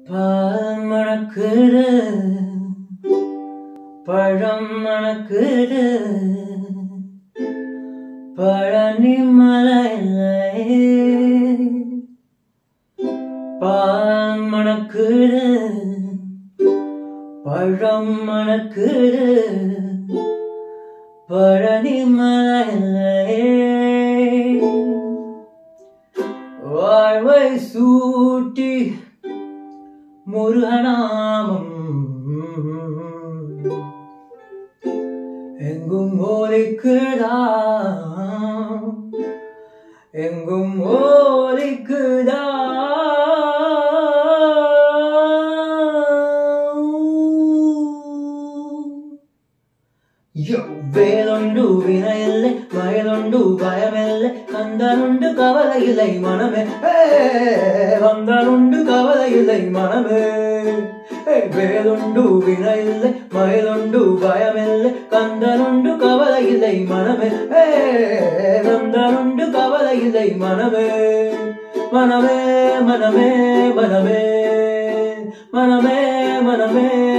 பால் மணக்குது பழம் மணக்குது பழனி மலையிலே பால் மணக்குது பழம் மணக்குது பழனி மலையிலே வாழ்வை சூட்டி முருகநாமம் எங்கும் ஓலிக்குதா எங்கும் ஓலிக்குதா യോ വേലുണ്ടു വിനയില്ലേ വയലുണ്ടു ഭയമില്ലേ കന്തനുണ്ട് കവലയില്ലേ മണമേ ഏ, വന്തനുണ്ട് കവലയില്ലേ മണമേ ഏ, വേലുണ്ടു വിനയില്ലേ വയലുണ്ടു ഭയമില്ലേ കന്തനുണ്ട് കവലയില്ലേ മണമേ ഏ, വന്തനുണ്ട് കവലയില്ലേ മണമേ മനമേ മനമേ മനമേ മനമേ മനമേ